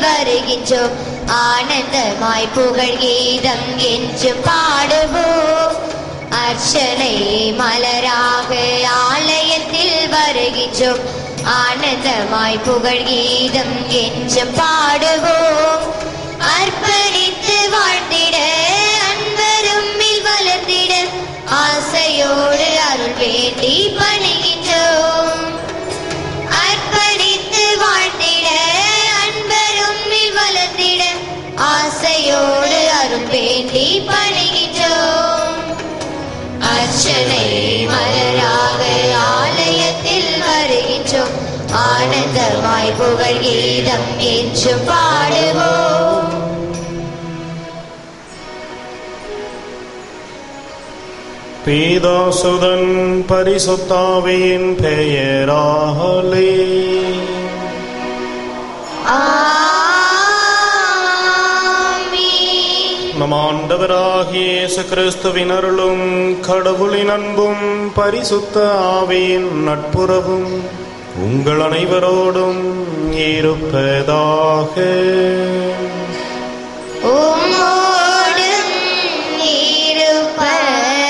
வருகின்றோம் ஆனந்தமாய் புகழ் கீதம் என்றும் பாடுவோம் அர்ச்சனை மலராக ஆலயத்தில் வருகின்றோம் ஆனந்தமாய் புகழ் கீதம் என்றும் பாடுவோம் அர்ப்பணித்து வாழ்ந்திட அன்பரும் வளர்ந்திட ஆசையோடு அருள் வேண்டி பணிகின்றோம் அர்ப்பணித்து வாழ்ந்திட அன்பரும் வளர்ந்திட ஆசையோடு அருள் வேண்டி பணிகின்றோம் அர்ச்சனை மலராக ஆலயத்தில் வருகின்றோம் ஆனந்தமாய் புகழ் கீதம் என்று பாடுவோம் பீதாசுதன் பரிசுத்தாவியின் பெயராலே ஆமென். நம் ஆண்டவராகிய இயேசு கிறிஸ்துவின் அருளும் கடவுளின் அன்பும் பரிசுத்த ஆவியின் நட்புறவும் உங்கள் அனைவரோடும் இருப்பதாக உம்மோடும் இருப்பதாக.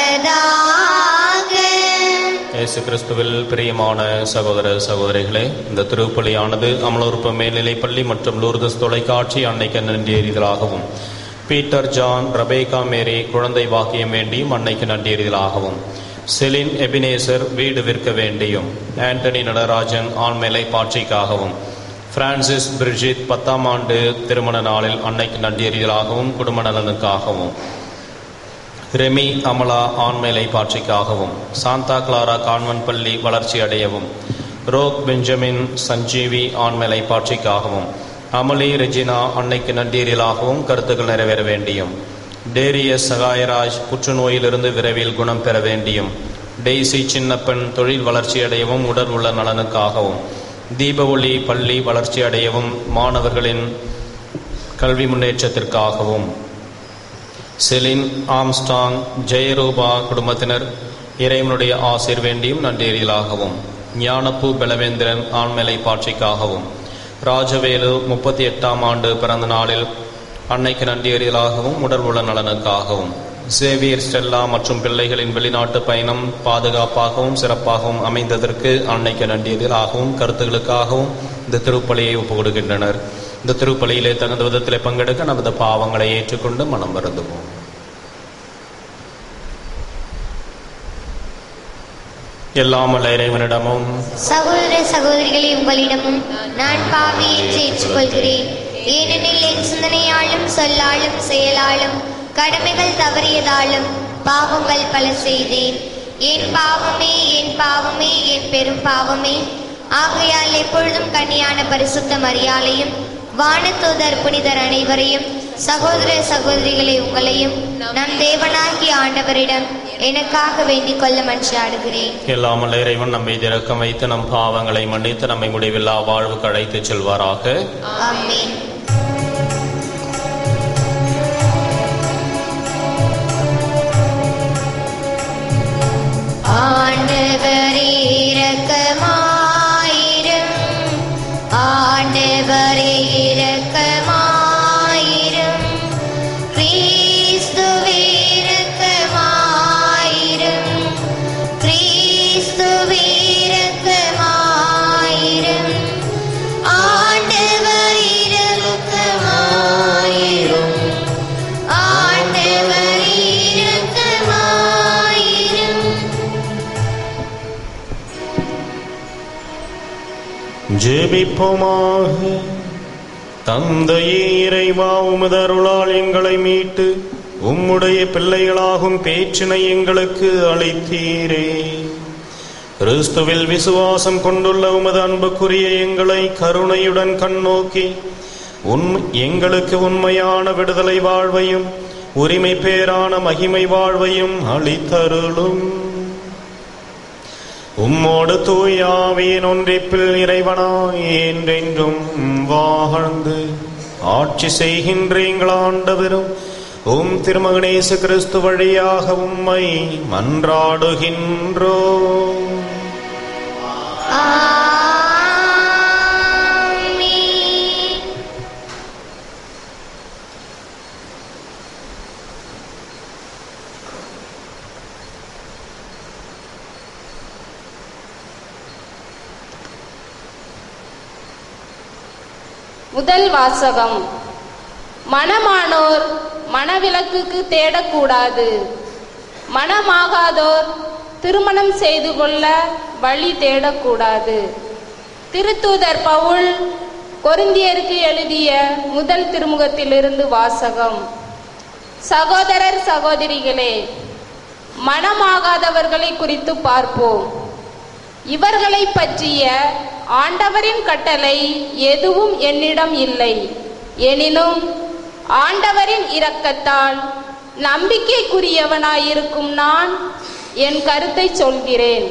இயேசு கிறிஸ்துவில் பிரியமான சகோதர சகோதரிகளே இந்த திருப்பலியானது அமலோற்ப மேல்நிலைப் பள்ளி மற்றும் லூர்தஸ் தொலைக்காட்சி அன்னைக்கு நன்றியறிதலாகவும் பீட்டர் ஜான் ரபேகா மேரி குழந்தை வாக்கியம் வேண்டியும் அன்னைக்கு நன்றியறிதலாகவும் செலின் எபினேசர் வீடு விற்க வேண்டியும் ஆண்டனி நடராஜன் ஆண்மேலை பாட்சிக்காகவும் பிரான்சிஸ் பிரிஜித் பத்தாம் ஆண்டு திருமண நாளில் அன்னைக்கு நன்றியறிதலாகவும் குடும்ப நலனுக்காகவும் ரெமி அமலா ஆண்மேலை பாட்சிக்காகவும் சாந்தா கிளாரா கான்வென்ட் பள்ளி வளர்ச்சி அடையவும் ரோக் பெஞ்சமின் சஞ்சீவி ஆண்மேலை பாட்சிக்காகவும் அமலி ரெஜினா அன்னைக்கு நன்றீரிலாகவும் கருத்துக்கள் நிறைவேற வேண்டியும் டேரியஸ் சகாயராஜ் புற்றுநோயிலிருந்து விரைவில் குணம் பெற வேண்டியும் டெய்சி சின்னப்பன் தொழில் வளர்ச்சி அடையவும் உடல் உள்ள நலனுக்காகவும் தீப ஒளி பள்ளி வளர்ச்சி அடையவும் மாணவர்களின் கல்வி முன்னேற்றத்திற்காகவும் செலின் ஆம்ஸ்டாங் ஜெயரூபா குடும்பத்தினர் இறைவனுடைய ஆசிர் வேண்டியும் நன்றேறியலாகவும் ஞானப்பூ பலவேந்திரன் ஆண்மலை பாட்சிக்காகவும் ராஜவேலு முப்பத்தி எட்டாம் ஆண்டு பிறந்த நாளில் அன்னைக்கு நன்றியறியலாகவும் உடல் உள்ள நலனுக்காகவும் சேவியர் ஸ்டெல்லா மற்றும் பிள்ளைகளின் வெளிநாட்டு பயணம் பாதுகாப்பாகவும் சிறப்பாகவும் அமைந்ததற்கு அன்னைக்கு நன்றியறியலாகவும் கருத்துக்களுக்காகவும் இந்த திருப்பலியை ஒப்புக் கொடுக்கின்றனர் இந்த திருப்பலியிலே தகுந்த விதத்திலே பங்கெடுக்க நமது பாவங்களை ஏற்றுக்கொண்டு மனம் வருந்துவோம் எல்லாம் வல்ல இறைவனிடமும் சகோதர சகோதரிகளே உங்களிடமும் நான் பாவி என்று ஏற்றுக்கொள்கிறேன் ஏனெனில் என் சிந்தனையாலும் சொல்லாலும் செயலாலும் கடமைகள் தவறியதாலும் பாவங்கள் பல செய்தேன் என் பாவமே என் பாவமே என் பெரும் பாவமே ஆகையால் எப்பொழுதும் கன்னியான பரிசுத்த மரியாளையும் வானதூதர் புனிதர் அனைவரையும் சகோதர சகோதரிகளை உங்களையும் நம் தேவனாகிய ஆண்டவரிடம் எனக்காக வேண்டிக் கொள்ள மன்றாடுகிறேன் எல்லாம் வல்ல இறைவன் நம்மை திறக்கம் வைத்து நம் பாவங்களை மன்னித்து நம்மை முடிவில்லா வாழ்வுக்கு அழைத்துச் செல்வாராக ஆமென் ஆண்டவரே இரக்கமாயிரும் ஆண்டவரே இரக்கமாயிரும் கிறிஸ்துவே இரக்கமாயிரும் கிறிஸ்துவே இரக்கமாயிரும் ஆண்டவர் இரக்கமாயிரும் ஆண்டவர் இரக்கமாயிரும் ஜெபிப்போமாக தந்தையே இறைவா உமது அருளால் எங்களை மீட்டு உம்முடைய பிள்ளைகளாகும் பேச்சினை எங்களுக்கு அளித்தீரே கிறிஸ்துவில் விசுவாசம் கொண்டுள்ள உமது அன்புக்குரிய எங்களை கருணையுடன் கண்ணோக்கி உன் எங்களுக்கு உண்மையான விடுதலை வாழ்வையும் உரிமை பேரான மகிமை வாழ்வையும் அளித்தருளும் உம்மோடு தூயாவியின் ஒன்றிப்பில் இறைவனாய் என்றென்றும் வாழ்ந்து ஆட்சி செய்கின்ற எங்கள் ஆண்டவரும் உம் திருமகனேசு கிறிஸ்து வழியாக உம்மை மன்றாடுகின்றோ ஆமென் முதல் வாசகம் மணமானோர் மணவிலக்குக்கு தேடக்கூடாது மணமாகாதோர் திருமணம் செய்து கொள்ள வழி தேடக்கூடாது திருத்தூதர் பவுல் கொரிந்தியருக்கு எழுதிய முதல் திருமுகத்திலிருந்து வாசகம் சகோதரர் சகோதரிகளே மனமாகாதவர்களை குறித்து பார்ப்போம் இவர்களை பற்றிய ஆண்டவரின் கட்டளை எதுவும் என்னிடம் இல்லை எனினும் ஆண்டவரின் இரக்கத்தால் நம்பிக்கைக்குரியவனாயிருக்கும் நான் என் கருத்தை சொல்கிறேன்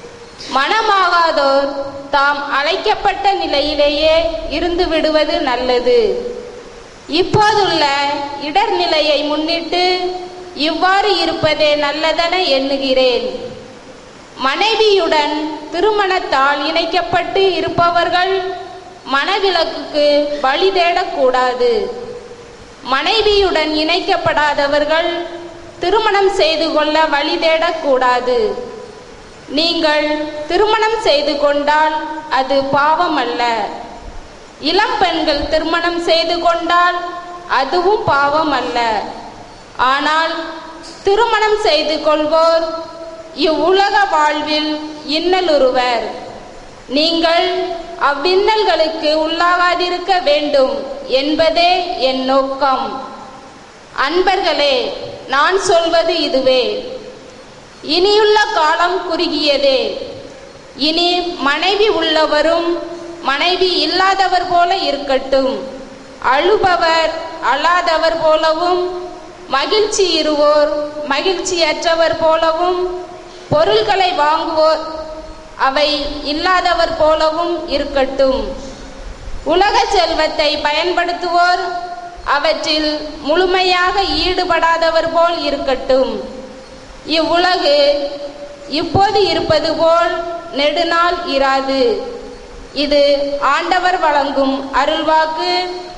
மனமாகாதோர் தாம் அழைக்கப்பட்ட நிலையிலேயே இருந்து விடுவது நல்லது இப்போதுள்ள இடர்நிலையை முன்னிட்டு இவ்வாறு இருப்பதே நல்லதென எண்ணுகிறேன் மனைவியுடன் திருமணத்தால் இணைக்கப்பட்டு இருப்பவர்கள் மனவிலக்குக்கு வழி தேடக்கூடாது மனைவியுடன் இணைக்கப்படாதவர்கள் திருமணம் செய்து கொள்ள வழி தேடக்கூடாது நீங்கள் திருமணம் செய்து கொண்டால் அது பாவம் அல்ல இளம் பெண்கள் திருமணம் செய்து கொண்டால் அதுவும் பாவம் அல்ல ஆனால் திருமணம் செய்து கொள்வோர் இவ்வுலக வாழ்வில் இன்னலுறுவர் நீங்கள் அவ்வின்னல்களுக்கு உள்ளாகாதிருக்க வேண்டும் என்பதே என் நோக்கம் அன்பர்களே நான் சொல்வது இதுவே இனியுள்ள காலம் குறுகியதே இனி மனைவி உள்ளவரும் மனைவி இல்லாதவர் போல இருக்கட்டும் அழுபவர் அழாதவர் போலவும் மகிழ்ச்சி இருவோர் மகிழ்ச்சியற்றவர் போலவும் பொருள்களை வாங்குவோர் அவை இல்லாதவர் போலவும் இருக்கட்டும் உலக செல்வத்தை பயன்படுத்துவோர் அவற்றில் முழுமையாக ஈடுபடாதவர் போல் இருக்கட்டும் இவ்வுலகு இப்போது இருப்பது போல் நெடுநாள் இராது இது ஆண்டவர் வழங்கும் அருள்வாக்கு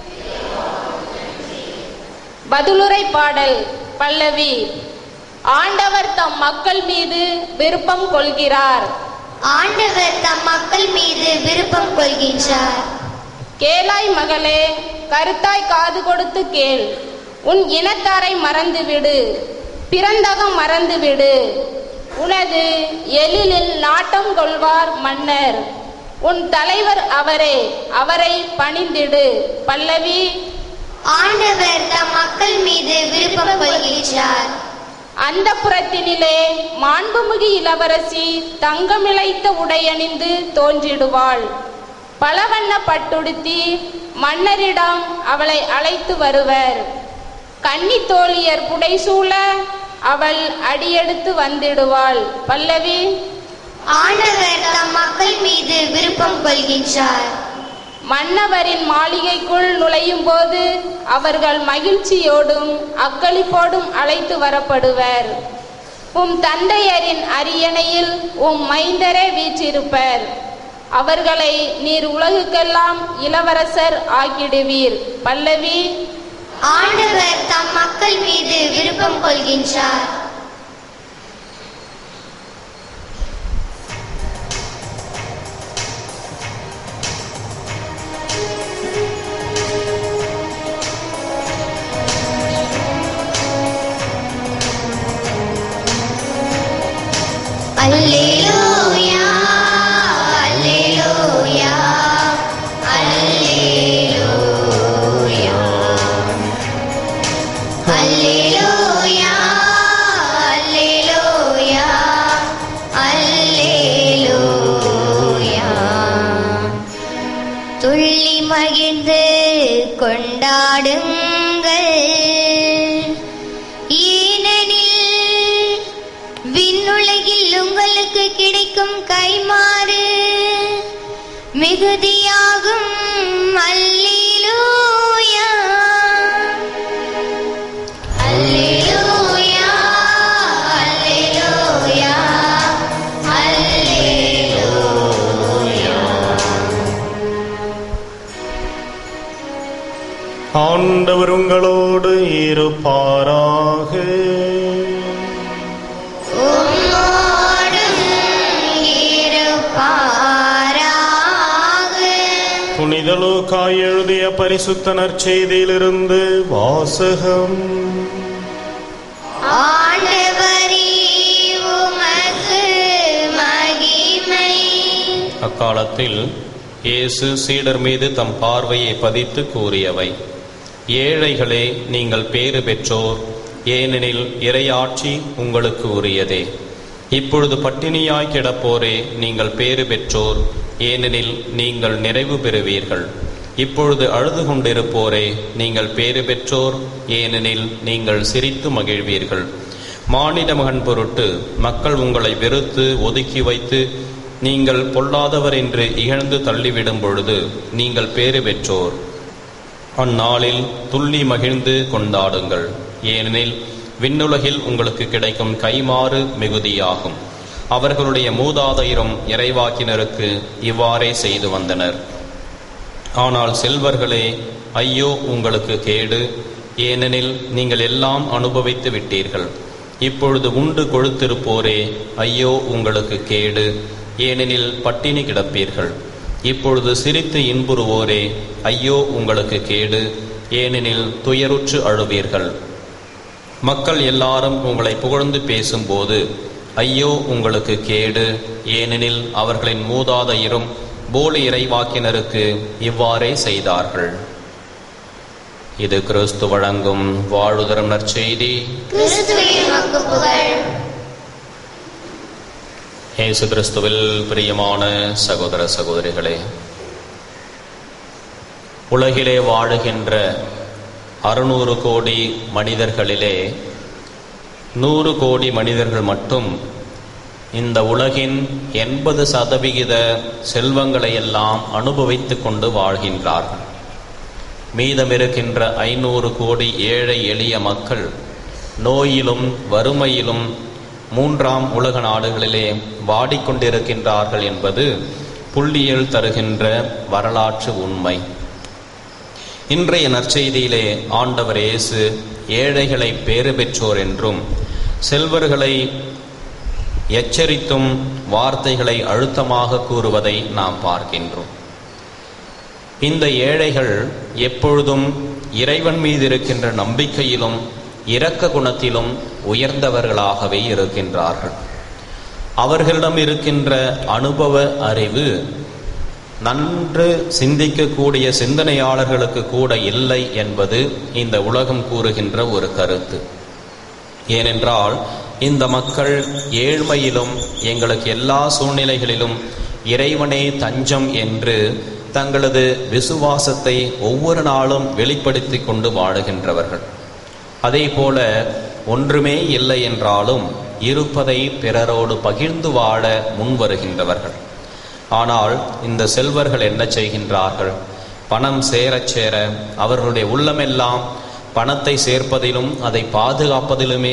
பதிலுரை பாடல் பல்லவி ஆண்டவர் தம் மக்கள் மீது விருப்பம் கொள்கிறார் ஆண்டவர் தம் மக்கள் மீது விருப்பம் கொள்கின்றார் கேளாய் மகளே கருத்தாய் காது கொடுத்து கேள் உன் இனத்தாரை மறந்துவிடு பிறந்தகம் மறந்துவிடு உனது எழிலில் நாட்டம் கொள்வார் மன்னர் உன் தலைவர் அவரே அவரை பணிந்திடு பல்லவி ஆண்டவர் தம் மக்கள் மீது விருப்பம் கொள்கின்றார் அந்த புறத்தினிலே மாண்புமிகு இளவரசி தங்கமிழைத்த உடையணிந்து தோன்றிடுவாள் பலவண்ண பட்டுடுத்தி மன்னரிடம் அவளை அழைத்து வருவர் கன்னி தோழியர் புடைசூழ அவள் அடியெடுத்து வந்திடுவாள் பல்லவி ஆண்டவர் தம் மக்கள் மீது விருப்பம் கொள்கின்றார் மன்னவரின் மாளிகைக்குள் நுழையும் போது அவர்கள் மகிழ்ச்சியோடும் அக்களிப்போடும் அழைத்து வரப்படுவர் உம் தந்தையரின் அரியணையில் உம் மைந்தரே வீற்றிருப்பர் அவர்களை நீர் உலகுக்கெல்லாம் இளவரசர் ஆக்கிடுவீர் பல்லவி ஆண்டவர் தம் மக்கள் மீது விருப்பம் கொள்கின்றார் அல்லேலூயா அல்லேலூயா அல்லேலூயா அல்லேலூயா அல்லேலூயா அல்லேலூயா துள்ளி மகிழ்ந்து கொண்டாடுங்கள் ஏனெனில் விண்ணுலகில் உங்களுக்கு கிடைக்கும் கைமாறு மிகுதியாகும் அல்லேலூயா அல்லேலூயா அல்லேலூயா அல்லேலூயா ஆண்டவர் உங்களோடு இருப்பாராக உம்மோடும் இருப்பாராக புனித லூக்கா மத்தாய் எழுதிய பரிசுத்த நற்செய்தியிலிருந்து வாசகம் ஆண்டவரே உமக்கு மகிமை அக்காலத்தில் இயேசு சீடர் மீது தம் பார்வையை பதித்து கூறியவை ஏழைகளே நீங்கள் பேறு பெற்றோர் ஏனெனில் இறையாட்சி உங்களுக்கு உரியதே இப்பொழுது பட்டினியாய் கிடப்போரே நீங்கள் பேறு பெற்றோர் ஏனெனில் நீங்கள் நிறைவு பெறுவீர்கள் இப்பொழுது அழுது கொண்டிருப்போரே நீங்கள் பேறு பெற்றோர் ஏனெனில் நீங்கள் சிரித்து மகிழ்வீர்கள் மானிட மகன் பொருட்டு மக்கள் உங்களை வெறுத்து ஒதுக்கி வைத்து நீங்கள் பொல்லாதவர் என்று இகழ்ந்து தள்ளிவிடும் பொழுது நீங்கள் பேறு பெற்றோர் அந்நாளில் துள்ளி மகிழ்ந்து கொண்டாடுங்கள் ஏனெனில் விண்ணுலகில் உங்களுக்கு கிடைக்கும் கைமாறு மிகுதியாகும் அவர்களுடைய மூதாதையரும் இறைவாக்கினருக்கு இவ்வாறே செய்து வந்தனர் ஆனால் செல்வர்களே ஐயோ உங்களுக்கு கேடு ஏனெனில் நீங்கள் எல்லாம் அனுபவித்து விட்டீர்கள் இப்பொழுது உண்டு கொழுத்திருப்போரே ஐயோ உங்களுக்கு கேடு ஏனெனில் பட்டினி கிடப்பீர்கள் இப்பொழுது சிரித்து இன்புறுவோரே ஐயோ உங்களுக்கு கேடு ஏனெனில் துயருற்று அழுவீர்கள் மக்கள் எல்லாரும் உங்களை புகழ்ந்து பேசும்போது ஐயோ உங்களுக்கு கேடு ஏனெனில் அவர்களின் மூதாதையரும் போலி இறைவாக்கினருக்கு இவ்வாறே செய்தார்கள் இது கிறிஸ்து வழங்கும் வாழுதரும் நற்செய்தி கிறிஸ்துவே உமக்கு புகழ் இயேசு கிறிஸ்துவில் பிரியமான சகோதர சகோதரிகளே உலகிலே வாழுகின்ற அறுநூறு கோடி மனிதர்களிலே நூறு கோடி மனிதர்கள் மட்டும் இந்த உலகின் எண்பது சதவிகித செல்வங்களை எல்லாம் அனுபவித்துக் கொண்டு வாழ்கின்றார்கள் மீதமிருக்கின்ற ஐநூறு கோடி ஏழை எளிய மக்கள் நோயிலும் வறுமையிலும் மூன்றாம் உலக நாடுகளிலே வாடிக்கொண்டிருக்கின்றார்கள் என்பது புள்ளியல் தருகின்ற வரலாற்று உண்மை இன்றைய நற்செய்தியிலே ஆண்டவர் இயேசு ஏழைகளை பேறு பெற்றோர் என்றும் செல்வர்களை எச்சரித்தும் வார்த்தைகளை அழுத்தமாக கூறுவதை நாம் பார்க்கின்றோம் இந்த ஏழைகள் எப்பொழுதும் இறைவன் மீது இருக்கின்ற நம்பிக்கையிலும் இரக்க குணத்திலும் உயர்ந்தவர்களாகவே இருக்கின்றார்கள் அவர்களிடம் இருக்கின்ற அனுபவ அறிவு நன்று சிந்திக்கக்கூடிய சிந்தனையாளர்களுக்கு கூட இல்லை என்பது இந்த உலகம் கூறுகின்ற ஒரு கருத்து ஏனென்றால் இந்த மக்கள் ஏழ்மையிலும் எங்களுக்கு எல்லா சூழ்நிலைகளிலும் இறைவனே தஞ்சம் என்று தங்களது விசுவாசத்தை ஒவ்வொரு நாளும் வெளிப்படுத்தி கொண்டு வாழுகின்றவர்கள் அதே போல ஒன்றுமே இல்லை என்றாலும் இருப்பதை பிறரோடு பகிர்ந்து வாழ முன்வருகின்றவர்கள் ஆனால் இந்த செல்வர்கள் என்ன செய்கின்றார்கள் பணம் சேரச் சேர அவர்களுடைய உள்ளமெல்லாம் பணத்தை சேர்ப்பதிலும் அதை பாதுகாப்பதிலுமே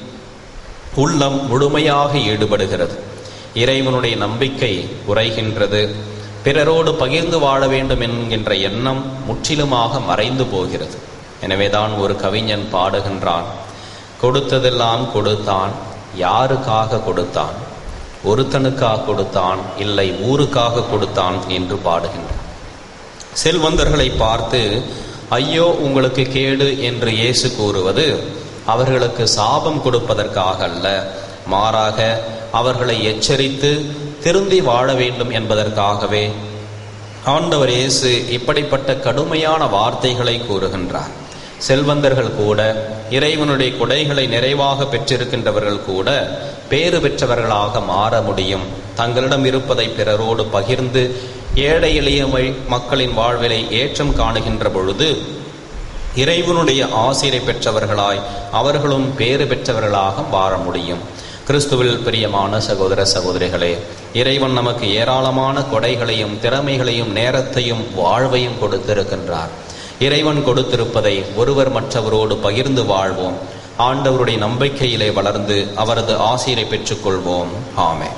உள்ளம் முழுமையாக ஈடுபடுகிறது இறைவனுடைய நம்பிக்கை குறைகின்றது பிறரோடு பகிர்ந்து வாழ வேண்டும் என்கின்ற எண்ணம் முற்றிலுமாக மறைந்து போகிறது எனவேதான் ஒரு கவிஞன் பாடுகின்றான் கொடுத்ததெல்லாம் கொடுத்தான் யாருக்காக கொடுத்தான் ஒருத்தனுக்காக கொடுத்தான் இல்லை ஊருக்காக கொடுத்தான் என்று பாடுகின்றான் செல்வந்தர்களை பார்த்து ஐயோ உங்களுக்கு கேடு என்று இயேசு கூறுவது அவர்களுக்கு சாபம் கொடுப்பதற்காக அல்ல மாறாக அவர்களை எச்சரித்து திருந்தி வாழ வேண்டும் என்பதற்காகவே ஆண்டவர் இயேசு இப்படிப்பட்ட கடுமையான வார்த்தைகளை கூறுகின்றார் செல்வந்தர்கள் கூட இறைவனுடைய கொடைகளை நிறைவாக பெற்றிருக்கின்றவர்கள் கூட பேறு பெற்றவர்களாக மாற முடியும் தங்களிடம் இருப்பதை பிறரோடு பகிர்ந்து ஏழை எளிய மை- மக்களின் வாழ்விலை ஏற்றம் காணுகின்ற பொழுது இறைவனுடைய ஆசிரை பெற்றவர்களாய் அவர்களும் பேறு பெற்றவர்களாக வாழ முடியும் கிறிஸ்துவில் பிரியமான சகோதர சகோதரிகளே இறைவன் நமக்கு ஏராளமான கொடைகளையும் திறமைகளையும் நேரத்தையும் வாழ்வையும் கொடுத்திருக்கின்றார் இறைவன் கொடுத்திருப்பதை ஒருவர் மற்றவரோடு பகிர்ந்து வாழ்வோம் ஆண்டவருடைய நம்பிக்கையிலே வளர்ந்து அவரது ஆசிரை பெற்றுக்கொள்வோம் ஆமென்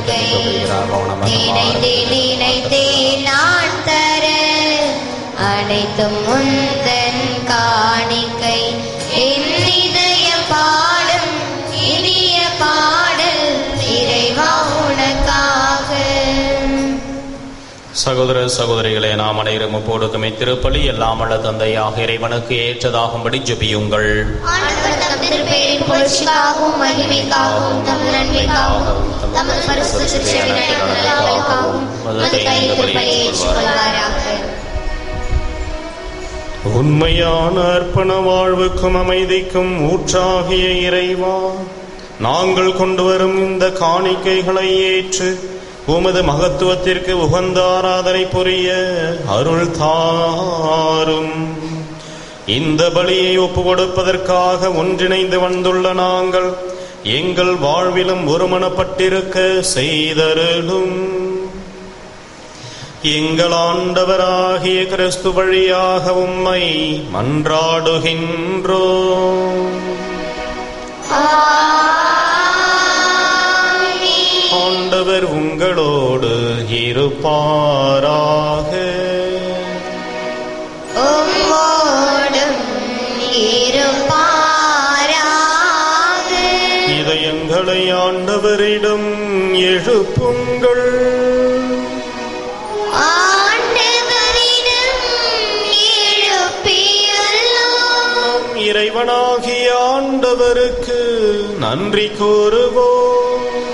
தொகை நினைத்தேன் நினைத்தேன் நான் தர அனைத்தும் முந்தன் காணிக்கை என் இதயம் பாடும் இனிய பாடல் இறைவா உனக்காக சகோதர சகோதரிகளே நாம் அனைவரும் ஒப்போடுக்குமே திருப்பலி எல்லாம் வல்ல தந்தையாக இறைவனுக்கு ஏற்றதாகும்படி ஜெபியுங்கள் ஆண்டவர் தம் திருப்பெயரின் புகழ்ச்சிக்காகவும் மகிமைக்காகவும் தம் நன்மைக்காகவும் தமது பரிசுத்த சிறுசேவை நடைமுறைகளுக்காகவும் மது கையில் திருப்பலியை ஏற்றுக்கொள்வாராக உண்மையான அர்ப்பண வாழ்வுக்கும் அமைதிக்கும் ஊற்றாகிய இறைவா நாங்கள் கொண்டு வரும் இந்த காணிக்கைகளை ஏற்று உமது மகத்துவத்திற்கு உகந்த ஆராதனை புரிய அருள் தாரும் இந்த பலியை ஒப்பு கொடுப்பதற்காக ஒன்றிணைந்து வந்துள்ள நாங்கள் எங்கள் வாழ்விலும் ஒருமனப்பட்டிருக்க செய்தருளும் எங்கள் ஆண்டவராகிய கிறிஸ்து வழியாக உம்மை மன்றாடுகின்றோ ஆண்டவர் உங்களோடு இருப்பாராக உம்மோடும் இருப்பாராக இதயங்களை ஆண்டவரிடம் எழுப்புங்கள் ஆண்டவரிடம் எழுப்பியுள்ளோம் நம் இறைவனாகிய ஆண்டவருக்கு நன்றி கூறுவோம்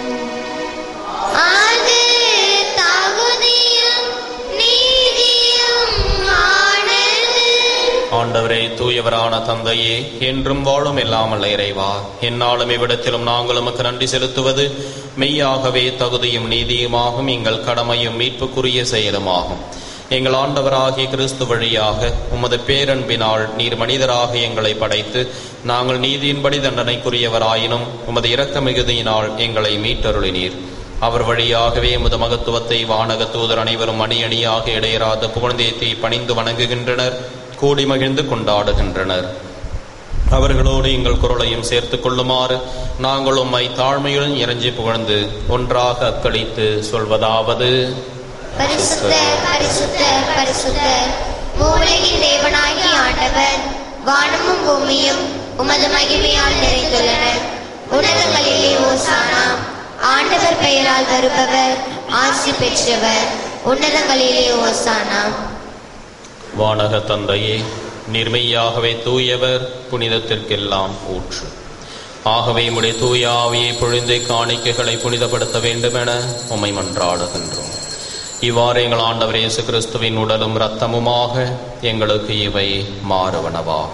அது தகுதியும் நீதியும் ஆனது ஆண்டவரே தூயவரான தந்தையே என்றும் வாழும் இல்லாமல் இறைவா என்னாலும் இவ்விடத்திலும் நாங்கள் உமக்கு நன்றி செலுத்துவது மெய்யாகவே தகுதியும் நீதியுமாகும் எங்கள் கடமையும் மீட்புக்குரிய செயலுமாகும் எங்கள் ஆண்டவராகிய கிறிஸ்து வழியாக உமது பேரன்பினால் நீர் மனிதராக எங்களை படைத்து நாங்கள் நீதியின்படி தண்டனைக்குரியவராயினும் உமது இரக்க மிகுதியினால் எங்களை மீட்டருளினீர் அவர் வழியாகவே உமது மகத்துவத்தை வானக தூதர் அனைவரும் அணி அணியாக இடையராத புகழ்ந்தேத்தி பணிந்து வணங்குகின்றனர் கூடி மகிழ்ந்து கொண்டாடுகின்றனர் அவர்களோடு எங்கள் குரலையும் சேர்த்துக் கொள்ளுமாறு நாங்கள் உம்மை தாழ்மையுடன் இறைஞ்சி புகழ்ந்து ஒன்றாக அக்களித்து சொல்வதாவது பரிசுத்த பரிசுத்த பரிசுத்த மூலகின் தேவனாகிய ஆண்டவர் வானமும் பூமியும் உமது மகிமையால் நிறைந்துள்ளன உன்னதங்களிலே ஓசானா ஆண்டவர் பெயரால் வருபவர் ஆசி பெற்றவர் உன்னதங்களிலே ஓசானா வானக தந்தையே நிர்மையாகவே தூயவர் புனிதத்திற்கெல்லாம் ஊற்று ஆகவே உம்முடைய தூய ஆவியை பொழிந்து காணிக்கைகளை புனிதப்படுத்த வேண்டுமென உம்மை மன்றாடுகின்றோம் இவ்வாறு எங்கள் ஆண்டவர் இயேசு கிறிஸ்துவின் உடலும் இரத்தமுமாக எங்களுக்கு இவை மாறுவனவாக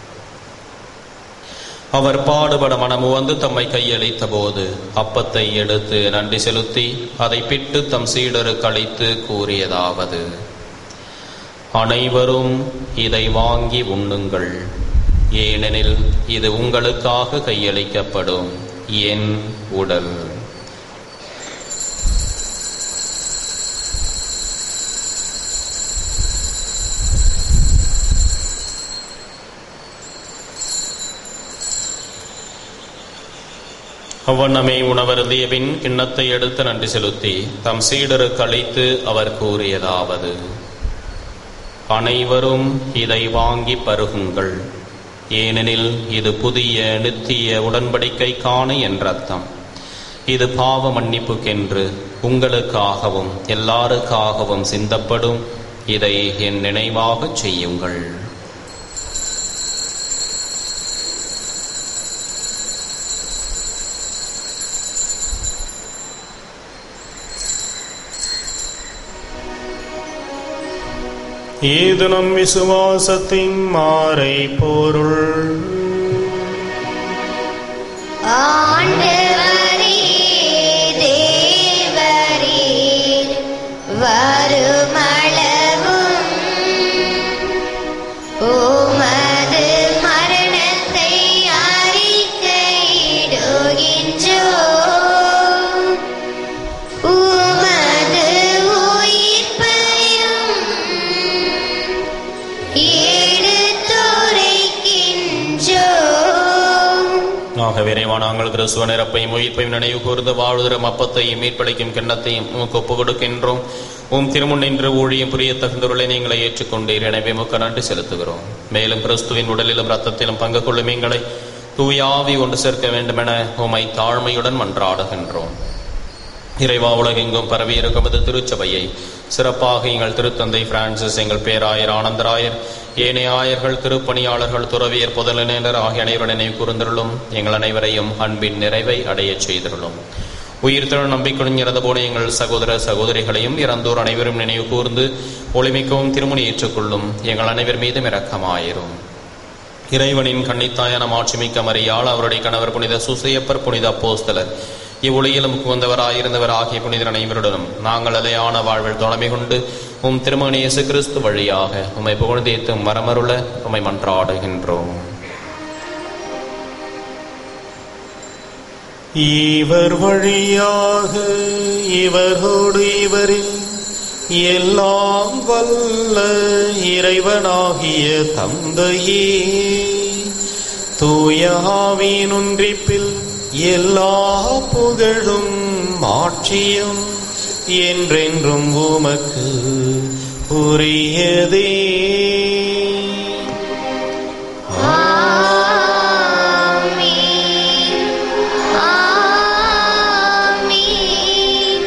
அவர் பாடுபட மனமு வந்து தம்மை கையளித்த போது அப்பத்தை எடுத்து நன்றி செலுத்தி அதை பிட்டு தம் சீடருக்கு அளித்து கூறியதாவது அனைவரும் இதை வாங்கி உண்ணுங்கள் ஏனெனில் இது உங்களுக்காக கையளிக்கப்படும் என் உடல் அவ்வண்ணமே உணவருந்திய பின் கிண்ணத்தை எடுத்து நன்றி செலுத்தி தம் சீடருக்கு அளித்து அவர் கூறியதாவது அனைவரும் இதை வாங்கி பருகுங்கள் ஏனெனில் இது புதிய நித்திய உடன்படிக்கைக்கான என்ற அர்த்தம் இது பாவ மன்னிப்புக்கென்று உங்களுக்காகவும் எல்லாருக்காகவும் சிந்தப்படும் இதை என் நினைவாகச் செய்யுங்கள் இது நம் விசுவாசத்தின் மாறை பொருள் ஆண்டவரே தேவரே வருமளவும் உமது மரணத்தை அறிக்கையிடுகின்றோம் உமது உயிர்ப்பையும் எடுத்துரைக்கின்றோம் ஆக விரைவான நாங்கள் கிறிஸ்துவ நிரப்பையும் உயிர்ப்பையும் நினைவு கூர்ந்து வாழ்தரும் அப்பத்தையும் மீட்பளிக்கும் கிண்ணத்தையும் உமக்கு ஒப்புக் கொடுக்கின்றோம் உம் திருமுன் நின்று ஊழியம் புரிய தகுந்தவர்களை நீங்களை ஏற்றுக்கொண்டீர் எனவே உமக்கு நன்றி செலுத்துகிறோம் மேலும் கிறிஸ்துவின் உடலிலும் இரத்தத்திலும் பங்கு கொள்ளும் எங்களை தூயாவி ஒன்று சேர்க்க வேண்டுமென உமை தாழ்மையுடன் மன்றாடுகின்றோம் இறைவா உலகெங்கும் பரவி இருக்கும் இது திருச்சபையை சிறப்பாக எங்கள் திருத்தந்தை பிரான்சிஸ் எங்கள் பேராயர் ஆனந்தராயர் ஏனைய ஆயர்கள் திருப்பணியாளர்கள் துறவியர் புதலினர் ஆகிய அனைவரும் நினைவு கூர்ந்தருளும் எங்கள் அனைவரையும் அன்பின் நிறைவை அடையச் செய்தருளும் உயிர் திறன் நம்பிக்கையுடன் இறந்த போன எங்கள் சகோதர சகோதரிகளையும் இறந்தோர் அனைவரும் நினைவு கூர்ந்து ஒளிமிக்கவும் திருமணி ஏற்றுக்கொள்ளும் எங்கள் அனைவர் மீதும் இரக்கமாயிரும் இறைவனின் கன்னித்தாயான மாட்சிமிக்க மரியாள் அவருடைய கணவர் புனித சுசையப்பர் புனித அப்போஸ்தலர் இவ்வுலகிலும் குவந்தவராயிருந்தவர் ஆகிய புனிதர் அனைவருடனும் நாங்கள் அலையான வாழ்வில் தொலைமை கொண்டு உம் திருமகன் இயேசு கிறிஸ்து வழியாக உம்மை புகழ்ந்தேத்தும் மரமருள உம்மை மன்றாடுகின்றோம் இவர் வழியாக இவரோடு இவரில் எல்லாம் வல்ல இறைவனாகிய தந்தையே தூய ஆவியின் ஒன்றிப்பில் எல்லா புகழும் மாட்சியும் என்றென்றும் உமக்கு உரியதே ஆமென் ஆமென்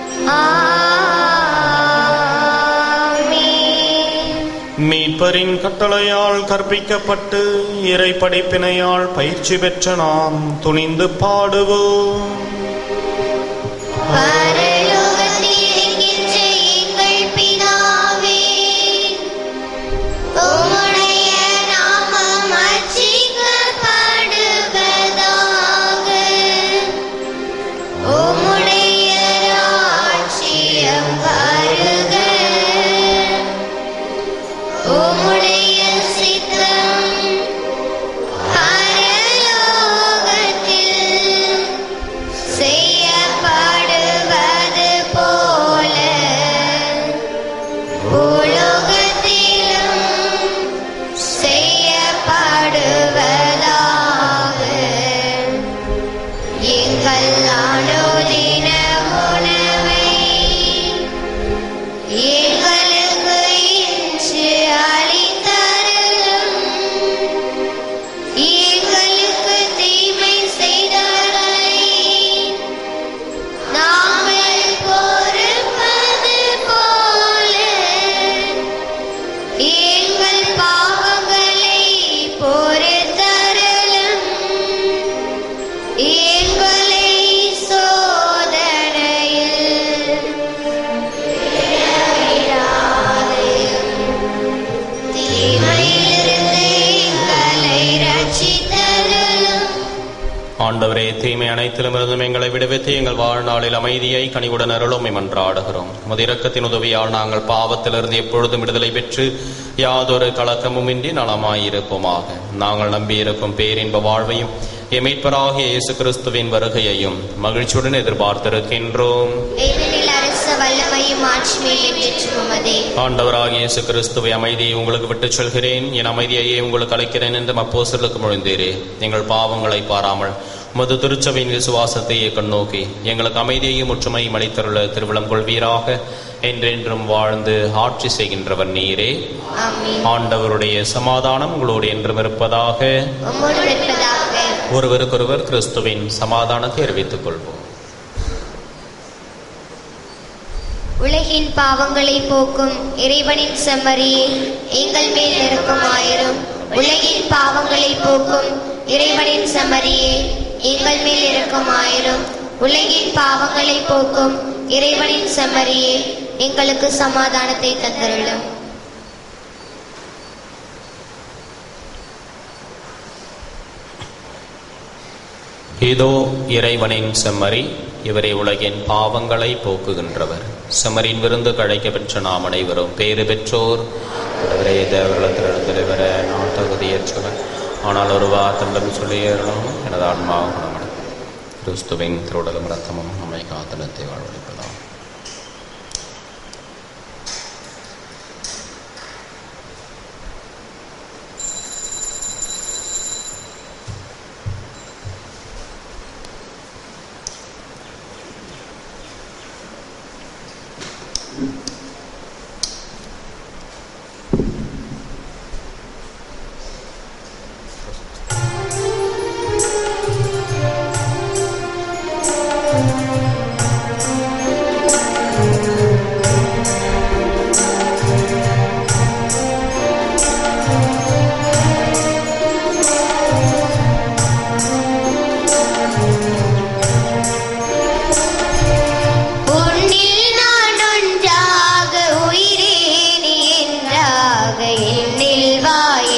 ஆமென் மீட்பரின் கட்டளையால் கற்பிக்கப்பட்டு இறை படிப்பினையால் பயிற்சி பெற்ற நாம் துணிந்து பாடுவோம் பரலோகத்தில் இருக்கின்ற எங்கள் பிதாவே, உம்முடைய நாமம் அர்ச்சிக்கப்படுவதாக. உம்முடைய ராஜ்யம் வருக. உம்முடைய சித்தம் பரலோகத்தில் செய்யப்படுவது போல உலகத்திலும் செய்யப்படுவதாக எங்கள் அனுதின உணவை எங்களுக்கு இன்று அளித்தருளும் எங்களுக்கு தீமை செய்தவர்களை நாங்கள் பொறுப்பது போல எங்கள் பாவங்களை பொறுத்தருளும் எங்களை சோதனையில் தீமையிலிருந்து எங்களை ரட்சித்தருளும் ஆண்டவரே தீமை அனைத்திலும் இருந்தும் எங்களை விடுவித்து எங்கள் வாழ்நாளில் அமைதியை கனிவுடன் அருளும் மன்றாடுகிறோம் முதிரக்கத்தின் உதவியால் நாங்கள் பாவத்திலிருந்து எப்பொழுதும் விடுதலை பெற்று யாதொரு கலக்கமுமின்றி நலமாயிருப்போமாக நாங்கள் நம்பியிருக்கும் பேரின்ப வாழ்வையும் எமீட்பராகிய இயேசு கிறிஸ்துவின் வருகையையும் மகிழ்ச்சியுடன் எதிர்பார்த்திருக்கின்றோம் ஏனெனில் அரச வல்லமையும் ஆட்சிமையும் பெற்று உமதே ஆண்டவராகிய இயேசு கிறிஸ்துவை அமைதியை உங்களுக்கு விட்டுச் சொல்கிறேன் என் அமைதியையே உங்களுக்கு அளிக்கிறேன் என்று அப்போஸ்தலருக்கு மொழிந்தீரே எங்கள் பாவங்களை பாராமல் உமது திருச்சபையின் விசுவாசத்தையே கண்ணோக்கி எங்களுக்கு அமைதியையும் ஒற்றுமையும் அளித்தருள திருவிழம் கொள்வீராக என்றென்றும் வாழ்ந்து ஆட்சி செய்கின்றவர் நீரே ஆமென் ஆண்டவருடைய சமாதானம் உங்களோடு என்றும் இருப்பதாக உம்மோடு இருப்பதாக ஒருவருக்கொருவர் கிறிஸ்துவின் சமாதானத்தை அறிவித்துக் கொள்வோம் உலகின் பாவங்களை போக்கும் இறைவனின் செம்மறியே எங்கள் மேல் இருக்குமாயிரும் உலகின் பாவங்களை போக்கும் இறைவனின் செம்மறியே எங்கள் மேல் இருக்குமாயிரும் உலகின் பாவங்களை போக்கும் இறைவனின் செம்மறியே எங்களுக்கு சமாதானத்தை தந்தருளும் இதோ இறைவனின் செம்மறி இவரே உலகின் பாவங்களை போக்குகின்றவர் செம்மறின் விருந்து கழைக்க பெற்ற நாம் அனைவரும் பேறு பெற்றோர் ஆண்டவரே தேவர்களத்தில் வர நான் தகுதியற்றவர் ஆனால் ஒரு வார்த்தம் சொல்லியேறணும் எனது ஆன்மாவும் குணமடையும் கிறிஸ்துவின் திருடலும் ரத்தமும் நம்மை காத்தனத்தை வாழ்வளிப்பதாம்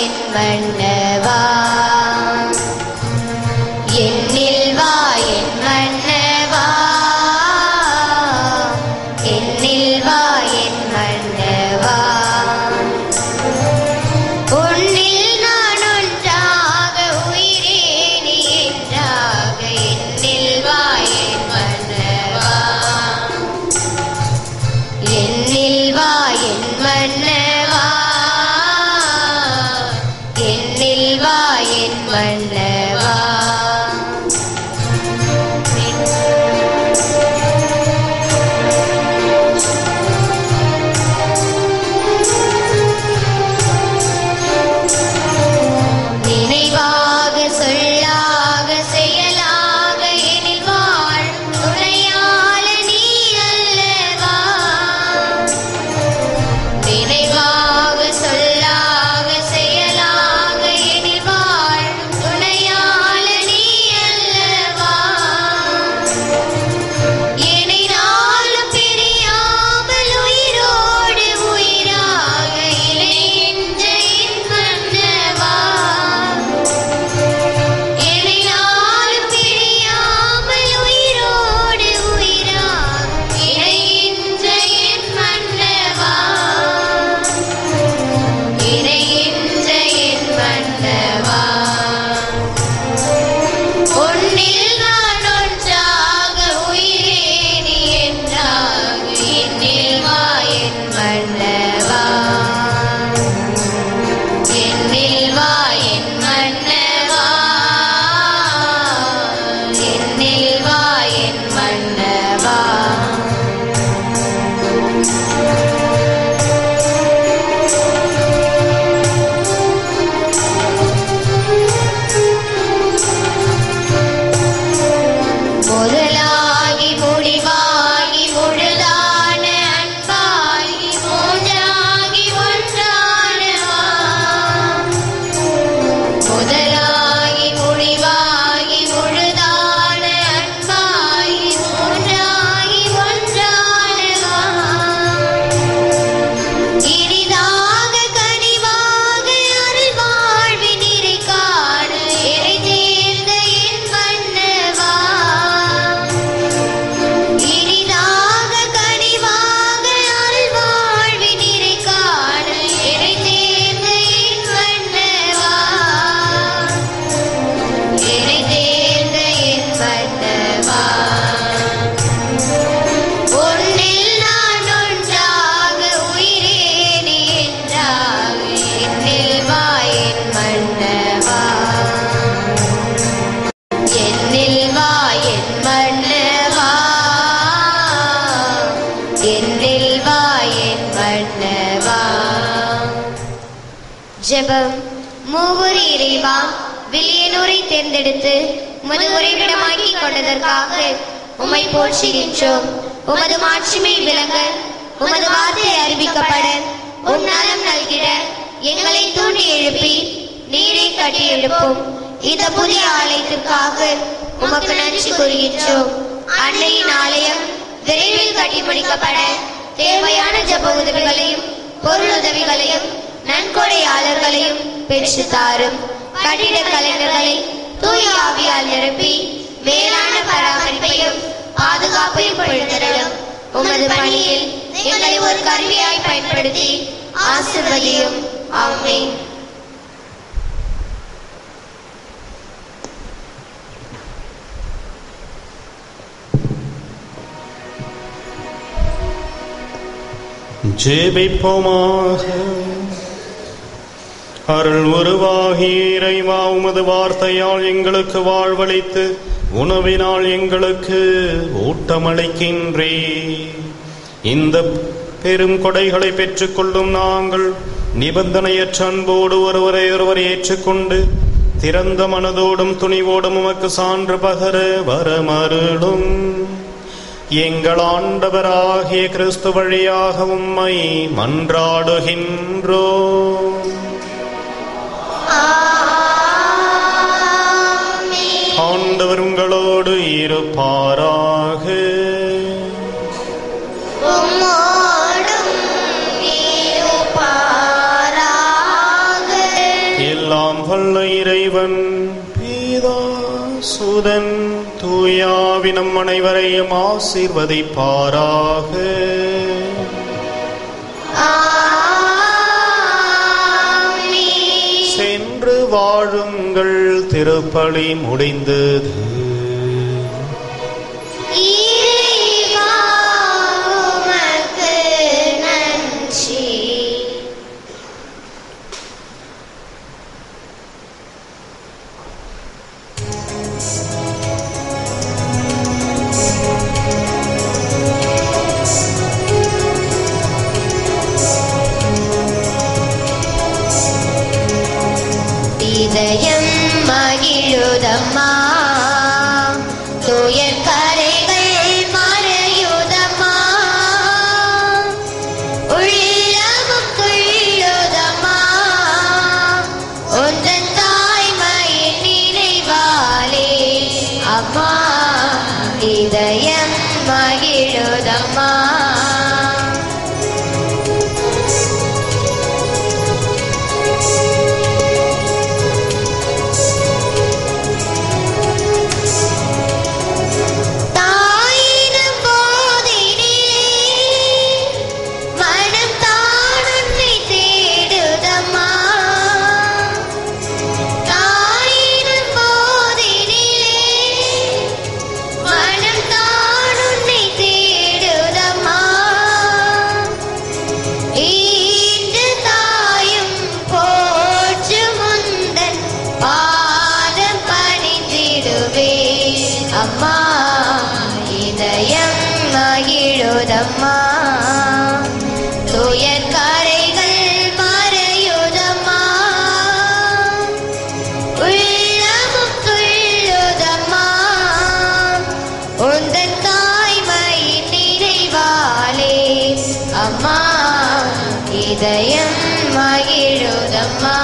என் மன்னவா என்னில் வா என் மன்னவா என்னில் வா என் மன்னவா உன்னில் நான் ஒன்றாக உயிரே நீ என்றாக என்னில் வா என் மன்னவா என்னில் வா என் மன்னவா என்னில் வா என் மன்னவா நினைவாக சொல்லாக செயலாக எனில் வாழ் துணையாள நீ அல்லவா நினைவாக சொல்லாக செயலாக எனில் வாழ் துணையாள நீ அல்லவா என்னை நாளும் பிரியாமல் உயிரோடு உயிராக இணைகின்ற என் மன்னவா என்னை நாளும் பிரியாமல் உயிரோடு உயிராக இணைகின்ற என் மன்னவா இணைகின்ற என் மன்னவா உன்னில் நான் ஒன்றாக உயிரே நீ என்றாக என்னில் வா என் மன்னவா என்னில் வா என் மன்னவா என்னில் வா என் மன்னவா முதலாகி முடிவாகி முழுதான அன்பாகி மூன்றாகி ஒன்றானவா முதலாகி முடிவாகி முழுதான அன்பாகி மூன்றாகி ஒன்றானவா இனிதாக கனிவாக அருள் வாழ்வின் இறை காண இறை தேர்ந்த என் மன்னவா இனிதாக கனிவாக அருள் வாழ்வின் இறை காண இறை தேர்ந்த என் மன்னவா இறை தேர்ந்த என் மன்னவா உன்னில் நான் ஒன்றாக உயிரே நீ என்றாக என்னில் வா என் மன்னவா என்னில் வா என் மன்னவா என்னில் வா என் மன்னவா ஜெபம் மூவூர் இறைவா வில்லியனூரை தேர்ந்தெடுத்து உமது உறைவிடமாக்கிக் கொண்டதற்காக உம்மை போற்றுகின்றோம் உமது மாட்சிமை விளங்க உமது வார்த்தை அறிவிக்கப்பட உம் நலம் நல்கிட எங்களை தூண்டி எழுப்பி நீரை கட்டி எழுப்பும் இந்த புதிய ஆலயத்திற்காக உமக்கு நன்றி கூறுகின்றோம் அன்னையின் ஆலயம் விரைவில் கட்டி முடிக்கப்பட தேவையான ஜப உதவிகளையும் பொருள் உதவிகளையும் நன்கொடையாளர்களையும் பெற்று தாரும் கட்டிட கலைஞர்களை தூய ஆவியால் நிரப்பி மேலான பராமரிப்பையும் பாதுகாப்பையும் பொழுதரும் உமது பணியில் எங்களை ஒரு கருவியாய் பயன்படுத்தி ஆசிர்வதியும் ஆமென் ஜெபிப்போமாக அருள் உருவாகி இறைவா உமது வார்த்தையால் எங்களுக்கு வாழ்வளித்து உணவினால் எங்களுக்கு ஊட்டமளிக்கின்றே இந்த பெரும் கொடைகளை பெற்றுக்கொள்ளும் நாங்கள் நிபந்தனையற்ற அன்போடு ஒருவரை ஒருவர் ஏற்றுக்கொண்டு திறந்த மனதோடும் துணிவோடும் உமக்கு சான்று பகர வரமருளும் எங்கள் ஆண்டவராகிய கிறிஸ்து வழியாக உம்மை மன்றாடுகின்றோ ஆண்டவர் உங்களோடு இருப்பாராக உம்மோடும் இருப்பாராக எல்லாம் வல்ல இறைவன் பீதா சுதன் தூயாவி நம் அனைவரையும் ஆசீர்வதிப்பாராக ஆமென். சென்று வாழுங்கள் திருப்பலி முடிந்தது இறைவா, உமக்கு நன்றி இதயம் மகிழுதம்மா துயர் கரைகள் மறையுதம்மா உள்ளமும் துள்ளுதம்மா உந்தன் தாய்மையின் நினைவாலே அம்மா இதயம் மகிழுதம்மா தாயினும் போதினிலே மனம் தான் உன்னை தேடுதம்மா தாயினும் போதினிலே மனம் தான் உன்னை தேடுதம்மா ஈண்டு தாயும் போற்று முந்தன் பாதம் பணிந்திடுவே அம்மா இதயம் மகிழுதம்மா துயர் கரைகள் மறையுதம்மா உள்ளமும் துள்ளுதம்மா உந்தன் தாய்மையின் நினைவாலே அம்மா இதயம் மகிழுதம்மா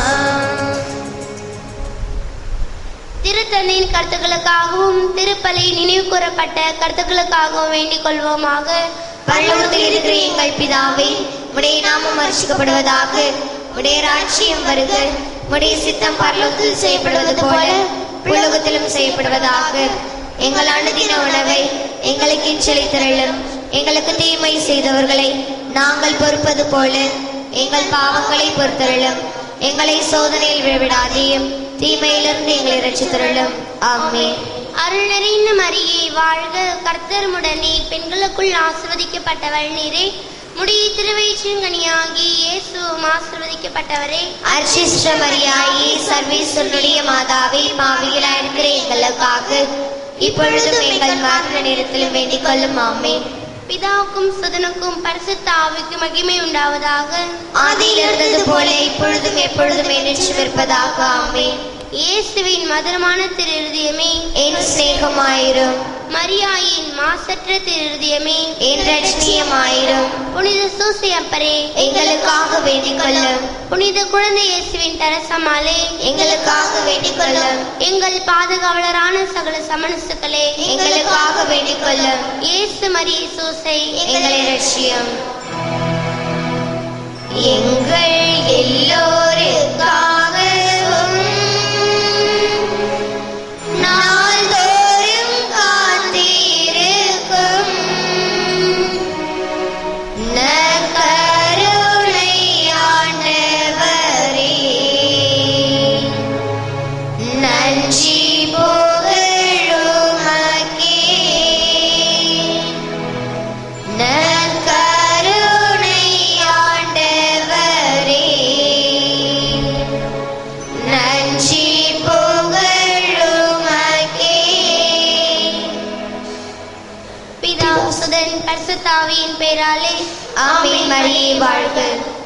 திருத்தந்தையின் கருத்துக்களுக்காகவும் திருப்பலி நினைவு கூறப்பட்ட கருத்துக்களுக்காகவும் வேண்டிக் கொள்வோமாக பரலோகத்தில் இருக்கிற எங்கள் பிதாவே உடைய நாமம் அர்ச்சிக்கப்படுவதாக உடைய ராட்சியம் வருக உடைய சித்தம் பரலோகத்தில் செய்யப்படுவது போல உலகத்திலும் செய்யப்படுவதாக எங்கள் அனுதின உணவை எங்களுக்கு செலுத்திரளும் எங்களுக்கு தீமை செய்தவர்களை நாங்கள் பொறுப்பது போல எங்கள் பாவங்களை பொறுத்தருளும் எங்களை சோதனையில் விழவிடாதேயும் தீமையிலிருந்து எங்களை ரட்சித்தருளும் ஆமென் அருள் நிறைந்த மரியே வாழ்க கர்த்தர் முடனே பெண்களுக்குள் ஆசிர்வதிக்கப்பட்டவள் நீரே முடிய திருவயிற்றின்கனியாகி இயேசுவும் ஆசிர்வதிக்கப்பட்டவரே அர்ச்சிஷ்ட மரியாயே சர்வேஸ்வரனுடைய மாதாவே மாவிகளாயிருக்கிற எங்களுக்காக இப்பொழுதும் எங்கள் மரண நேரத்திலும் வேண்டிக் கொள்ளும் ஆமென் பிதாவுக்கும் சுதனுக்கும் பரிசுத்த ஆவிக்கு மகிமை உண்டாவதாக ஆதியில் இருந்தது போல இப்பொழுதும் எப்பொழுதும் என்றும் இருப்பதாக ஆமென் இயேசுவின் மதுரமான திருருதியமே என் சிநேகமாயிரும் மரியாயின் மாசற்ற திருருதியமே என் ரட்சணியமாயிரும் புனித சூசியப்பரே எங்களுக்காக வேண்டிக் கொள்ளும் புனித குழந்தை இயேசுவின் தரசமாலே எங்களுக்காக வேண்டிக் கொள்ளும் எங்கள் பாதுகாவலரான சகல சமணசுக்களே எங்களுக்காக வேண்டிக் கொள்ளும் இயேசு மரிய சூசை எங்களை ரட்சியம் எங்கள் எல்லோருக்காகவும் நாள்தோறும் காத்திருக்கும் நற்கருணை ஆண்டவரே நன்றி புகழுமக்கே நற்கருணை ஆண்டவரே நன்றி புகழுமக்கே பிதா சுதன் பரிசுத்தாவியின் பேராலே ஆமென் மரியே வாழ்க